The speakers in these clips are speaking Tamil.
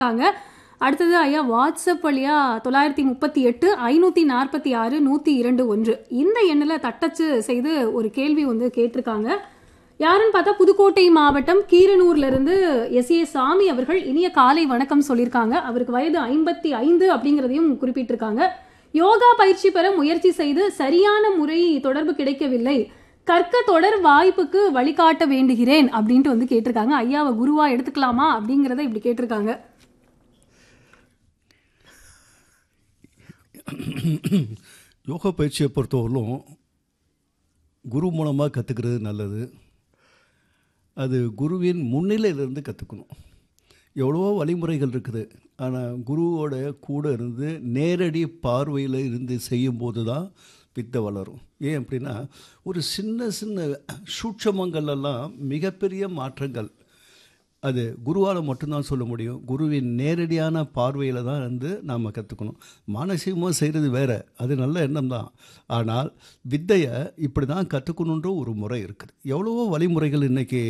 இருக்காங்க அடுத்தது ஐயா வாட்ஸ்அப் வழியா தொள்ளாயிரத்தி முப்பத்தி எட்டு ஐநூற்றி நாற்பத்தி ஆறு நூற்றி இரண்டு ஒன்று இந்த எண்ணில் தட்டச்சு செய்து ஒரு கேள்வி வந்து கேட்டிருக்காங்க யாருன்னு பார்த்தா புதுக்கோட்டை மாவட்டம் கீரனூர்ல இருந்து எஸ் ஏ சாமி அவர்கள் இனிய காலை வணக்கம் சொல்லியிருக்காங்க அவருக்கு வயது ஐம்பத்தி ஐந்து அப்படிங்கிறதையும் குறிப்பிட்டிருக்காங்க யோகா பயிற்சி பெற முயற்சி செய்து சரியான முறை தொடர்பு கிடைக்கவில்லை கற்க தொடர் வாய்ப்புக்கு வழிகாட்ட வேண்டுகிறேன் அப்படின்ட்டு வந்து கேட்டிருக்காங்க ஐயாவை குருவா எடுத்துக்கலாமா அப்படிங்கிறத இப்படி கேட்டிருக்காங்க யோகா பயிற்சியை பொறுத்தவரையிலும் குரு மூலமாக கற்றுக்கிறது நல்லது அது குருவின் முன்னிலையிலிருந்து கற்றுக்கணும் எவ்வளவோ வழிமுறைகள் இருக்குது ஆனால் குருவோட கூட இருந்து நேரடி பார்வையில் இருந்து செய்யும்போது தான் வித்தை வளரும் ஏன் அப்படின்னா ஒரு சின்ன சின்ன சூட்சமங்கள் எல்லாம் மிகப்பெரிய மாற்றங்கள் அது குருவால் மட்டும்தான் சொல்ல முடியும் குருவின் நேரடியான பார்வையில் தான் வந்து நாம் கற்றுக்கணும் மானசீகமாக செய்கிறது வேறு அது நல்ல எண்ணம் தான் ஆனால் வித்தையை இப்படி தான் கற்றுக்கணுன்ற ஒரு முறை இருக்குது எவ்வளவோ வழிமுறைகள் இன்றைக்கி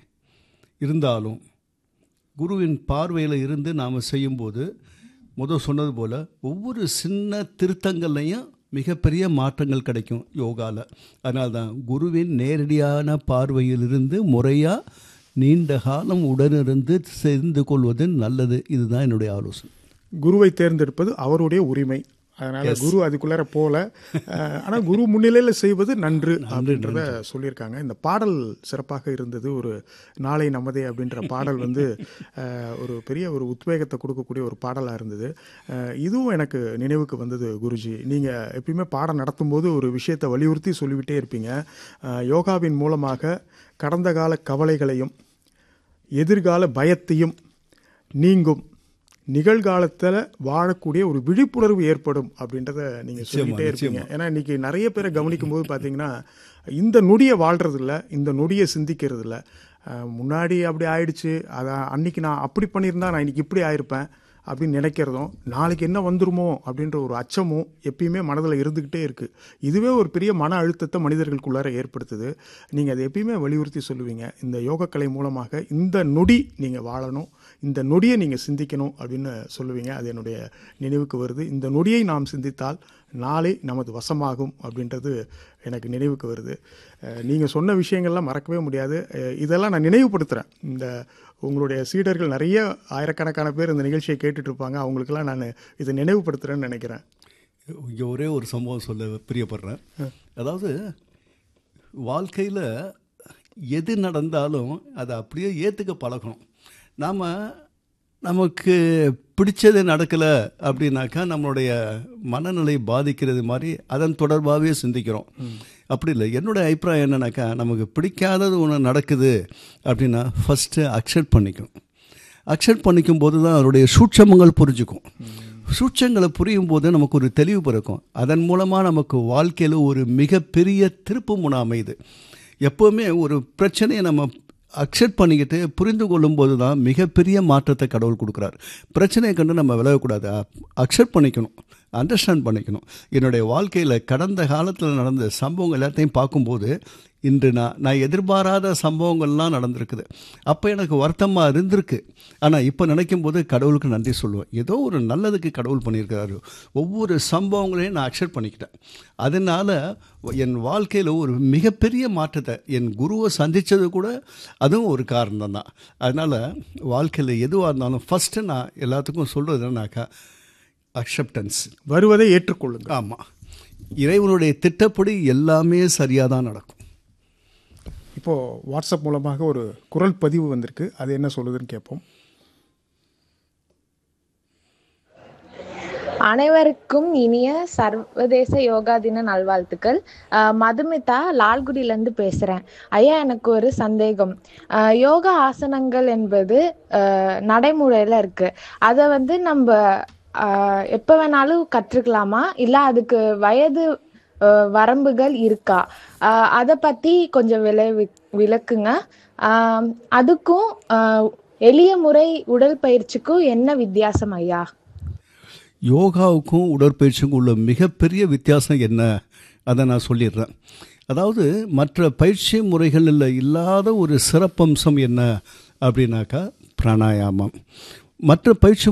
இருந்தாலும் குருவின் பார்வையில் இருந்து நாம் செய்யும்போது முதல் சொன்னது போல் ஒவ்வொரு சின்ன திருத்தங்கள்லையும் மிகப்பெரிய மாற்றங்கள் கிடைக்கும் யோகாவில் அதனால தான் குருவின் நேரடியான பார்வையிலிருந்து முறையாக நீண்ட காலம் உடனிருந்து சேர்ந்து கொள்வது நல்லது இதுதான் என்னுடைய ஆலோசனை குருவை தேர்ந்தெடுப்பது அவருடைய உரிமை அதனால குரு அதுக்குள்ளார போல அஹ், ஆனா குரு முன்னிலையில் செய்வது நன்று அப்படின்றத சொல்லியிருக்காங்க இந்த பாடல் சிறப்பாக இருந்தது ஒரு நாளை நமதே அப்படின்ற பாடல் வந்து அஹ், ஒரு பெரிய ஒரு உத்வேகத்தை கொடுக்கக்கூடிய ஒரு பாடலாக இருந்தது அஹ், இதுவும் எனக்கு நினைவுக்கு வந்தது குருஜி நீங்க எப்பயுமே பாடம் நடத்தும்போது ஒரு விஷயத்தை வலியுறுத்தி சொல்லிவிட்டே இருப்பீங்க அஹ், யோகாவின் மூலமாக கடந்த கால கவலைகளையும் எதிர்கால பயத்தையும் நீங்கும் நிகழ்காலத்தில் வாழக்கூடிய ஒரு விழிப்புணர்வு ஏற்படும் அப்படின்றத நீங்கள் சொல்லிட்டே இருப்பீங்க ஏன்னா இன்னைக்கு நிறைய பேரை கவனிக்கும் போது பார்த்தீங்கன்னா இந்த நொடியை வாழ்றது இல்ல இந்த நொடியை சிந்திக்கிறது இல்ல அஹ் முன்னாடி அப்படி ஆயிடுச்சு அதான் அன்னைக்கு நான் அப்படி பண்ணியிருந்தா நான் இன்னைக்கு இப்படி ஆயிருப்பேன் அப்படின்னு நினைக்கிறதும் நாளைக்கு என்ன வந்துருமோ அப்படின்ற ஒரு அச்சமும் எப்பயுமே மனதில் இருந்துக்கிட்டே இருக்குது இதுவே ஒரு பெரிய மன அழுத்தத்தை மனிதர்களுக்குள்ளார ஏற்படுத்துது நீங்கள் அதை எப்பயுமே வலியுறுத்தி சொல்லுவீங்க இந்த யோகக்கலை மூலமாக இந்த நொடி நீங்கள் வாழணும் இந்த நொடியை நீங்கள் சிந்திக்கணும் அப்படின்னு சொல்லுவீங்க அது என்னுடைய நினைவுக்கு வருது இந்த நொடியை நாம் சிந்தித்தால் நாளை நமது வசமாகும் அப்படின்றது எனக்கு நினைவுக்கு வருது நீங்கள் சொன்ன விஷயங்கள்லாம் மறக்கவே முடியாது அஹ் இதெல்லாம் நான் நினைவுபடுத்துகிறேன் இந்த உங்களுடைய சீடர்கள் நிறைய ஆயிரக்கணக்கான பேர் இந்த நிகழ்ச்சியை கேட்டுட்டு இருப்பாங்க அவங்களுக்கெல்லாம் நான் இதை நினைவுபடுத்துகிறேன்னு நினைக்கிறேன் இங்கே ஒரே ஒரு சம்பவம் சொல்ல பிரியப்படுறேன் அதாவது வாழ்க்கையில் எது நடந்தாலும் அதை அப்படியே ஏற்றுக்க பழகணும் நாம் நமக்கு பிடிச்சது நடக்கலை அப்படின்னாக்கா நம்மளுடைய மனநிலை பாதிக்கிறது மாதிரி அதன் தொடர்பாகவே சிந்திக்கிறோம் அப்படி இல்லை என்னுடைய அபிப்பிராயம் என்னன்னாக்கா நமக்கு பிடிக்காதது ஒன்று நடக்குது அப்படின்னா ஃபஸ்ட்டு அக்செப்ட் பண்ணிக்கணும் அக்செப்ட் பண்ணிக்கும் போது தான் அதனுடைய சூட்சமங்கள் புரிஞ்சுக்கும் சூட்சங்களை புரியும் போது நமக்கு ஒரு தெளிவு பிறக்கும் அதன் மூலமாக நமக்கு வாழ்க்கையில் ஒரு மிகப்பெரிய திருப்பு முனை அமையுது எப்போவுமே ஒரு பிரச்சனையை நம்ம அக்செப்ட் பண்ணிக்கிட்டு புரிந்து கொள்ளும்போது தான் மிகப்பெரிய மாற்றத்தை கடவுள் கொடுக்குறார் பிரச்சனையை கண்டு நம்ம விலகக்கூடாது அக்செப்ட் பண்ணிக்கணும் அண்டர்ஸ்டாண்ட் பண்ணிக்கணும் என்னுடைய வாழ்க்கையில் கடந்த காலத்தில் நடந்த சம்பவங்கள் எல்லாத்தையும் பார்க்கும்போது இன்று நான் நான் எதிர்பாராத சம்பவங்கள்லாம் நடந்திருக்குது அப்போ எனக்கு வருத்தமாக இருந்திருக்கு ஆனால் இப்போ நினைக்கும் போது கடவுளுக்கு நன்றி சொல்லுவேன் ஏதோ ஒரு நல்லதுக்கு கடவுள் பண்ணியிருக்கிறாரு ஒவ்வொரு சம்பவங்களையும் நான் அக்செப்ட் பண்ணிக்கிட்டேன் அதனால் என் வாழ்க்கையில் ஒரு மிகப்பெரிய மாற்றத்தை என் குருவை சந்தித்தது கூட அதுவும் ஒரு காரணம் தான் அதனால் வாழ்க்கையில் எதுவாக இருந்தாலும் ஃபஸ்ட்டு நான் எல்லாத்துக்கும் சொல்கிறது என்னன்னாக்கா அக்செப்டன்ஸ் வருவதை ஏற்றுக்கொள்ளுங்க ஆமாம் இறைவனுடைய திட்டப்படி எல்லாமே சரியாக தான் நடக்கும் இப்போது வாட்ஸ்அப் மூலமாக ஒரு குரல் பதிவு வந்திருக்கு அது என்ன சொல்லுதுன்னு கேட்போம் அனைவருக்கும் இனிய சர்வதேச யோகா தின நல்வாழ்த்துக்கள் அஹ் மதுமிதா லால்குடியிலேருந்து பேசுகிறேன் ஐயா எனக்கு ஒரு சந்தேகம் அஹ் யோகா ஆசனங்கள் என்பது அஹ் நடைமுறையில் இருக்கு அதை வந்து நம்ம அஹ் எப்போ வேணாலும் கற்றுக்கலாமா இல்லை அதுக்கு வயது அஹ் வரம்புகள் இருக்கா அஹ் அதை பற்றி கொஞ்சம் விளை விளக்குங்க அஹ் அதுக்கும் அஹ் எளிய முறை உடற்பயிற்சிக்கும் என்ன வித்தியாசம் ஐயா யோகாவுக்கும் உடற்பயிற்சிக்கும் உள்ள மிகப்பெரிய வித்தியாசம் என்ன அதை நான் சொல்லிடுறேன் அதாவது மற்ற பயிற்சி முறைகளில் இல்லாத ஒரு சிறப்பம்சம் என்ன அப்படின்னாக்கா பிராணாயாமம் மற்ற பயிற்சி